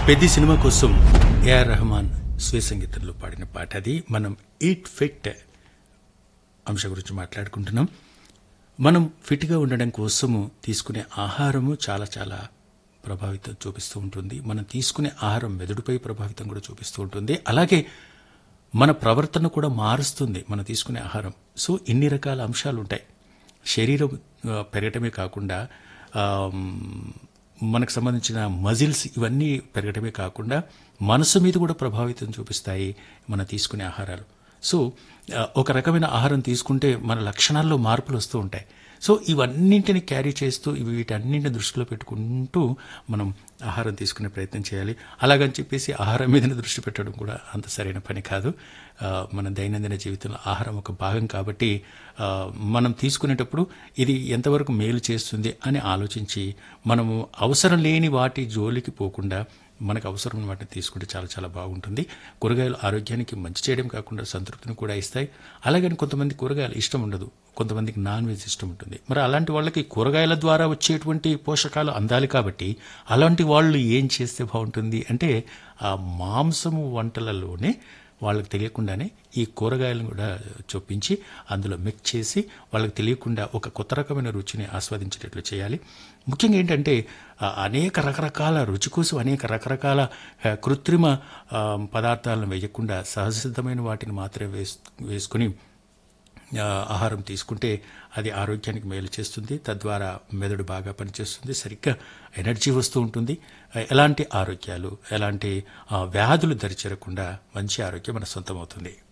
Peddi cinema కోసం AR Rahman స్వే సంగీతంలో పాడిన పాట అది మనం ఈట్ ఫిట్ అంశం గురించి మాట్లాడుకుంటున్నాం మనం ఫిట్గా ఉండడం కోసము తీసుకునే ఆహారము చాలా చాలా ప్రభావితం చూపిస్తూ ఉంటుంది మనం తీసుకునే ఆహారం మెదడుపై ప్రభావితం కూడా చూపిస్తూ ఉంటుంది అలాగే మన ప్రవర్తన కూడా మారుస్తుంది మనం తీసుకునే ఆహారం సో ఇన్ని రకాల అంశాలు ఉంటాయి శరీరం ఆ, పెరగటమే కాకుండా ఆ, మనకు సంబంధించిన మజిల్స్ ఇవన్నీ పెరగటమే కాకుండా మనసు మీద కూడా ప్రభావితం చూపిస్తాయి మనం తీసుకునే ఆహారాలు సో ఆ, ఒక రకమైన ఆహారం తీసుకుంటే మన లక్షణాల్లో మార్పులు వస్తూ ఉంటాయి సో ఇవన్నింటిని క్యారీ చేస్తూ ఇవి వీటన్నింటిని దృష్టిలో పెట్టుకుంటూ మనం ఆహారం తీసుకునే ప్రయత్నం చేయాలి అలాగని చెప్పేసి ఆహారం మీదనే దృష్టి పెట్టడం కూడా అంత సరైన పని కాదు ఆ, మన దైనందిన జీవితంలో ఆహారం ఒక భాగం కాబట్టి ఆ, మనం తీసుకునేటప్పుడు ఇది ఎంతవరకు మేలు చేస్తుంది అని ఆలోచించి మనము అవసరం లేని వాటి జోలికి పోకుండా మనకు అవసరమైన వాటిని తీసుకుంటే చాలా చాలా బాగుంటుంది కూరగాయలు ఆరోగ్యానికి మంచి చేయడం కాకుండా సంతృప్తిని కూడా ఇస్తాయి అలాగని కొంతమంది కూరగాయలు ఇష్టం ఉండదు కొంతమందికి నాన్ వెజ్ ఇష్టం ఉంటుంది మరి అలాంటి వాళ్ళకి కూరగాయల ద్వారా వచ్చేటువంటి పోషకాలు అందాలి కాబట్టి అలాంటి వాళ్ళు ఏం చేస్తే బాగుంటుంది అంటే ఆ మాంసము వంటలలోనే వాళ్ళకి తెలియకుండానే ఈ కూరగాయలను కూడా చొప్పించి అందులో మిక్స్ చేసి వాళ్ళకి తెలియకుండా ఒక కొత్త రకమైన రుచిని ఆస్వాదించేటట్లు చేయాలి ముఖ్యంగా ఏంటంటే ఆ, అనేక రకరకాల రుచి కోసం అనేక రకరకాల ఆ, కృత్రిమ ఆ, పదార్థాలను వేయకుండా సహజసిద్ధమైన వాటిని మాత్రమే వేస్ వేసుకుని ఆ, ఆహారం తీసుకుంటే అది ఆరోగ్యానికి మేలు చేస్తుంది తద్వారా మెదడు బాగా పనిచేస్తుంది సరిగ్గా ఎనర్జీ వస్తూ ఉంటుంది ఆ, ఎలాంటి ఆరోగ్యాలు ఎలాంటి ఆ, వ్యాధులు దరిచేరకుండా మంచి ఆరోగ్యం మన సొంతం అవుతుంది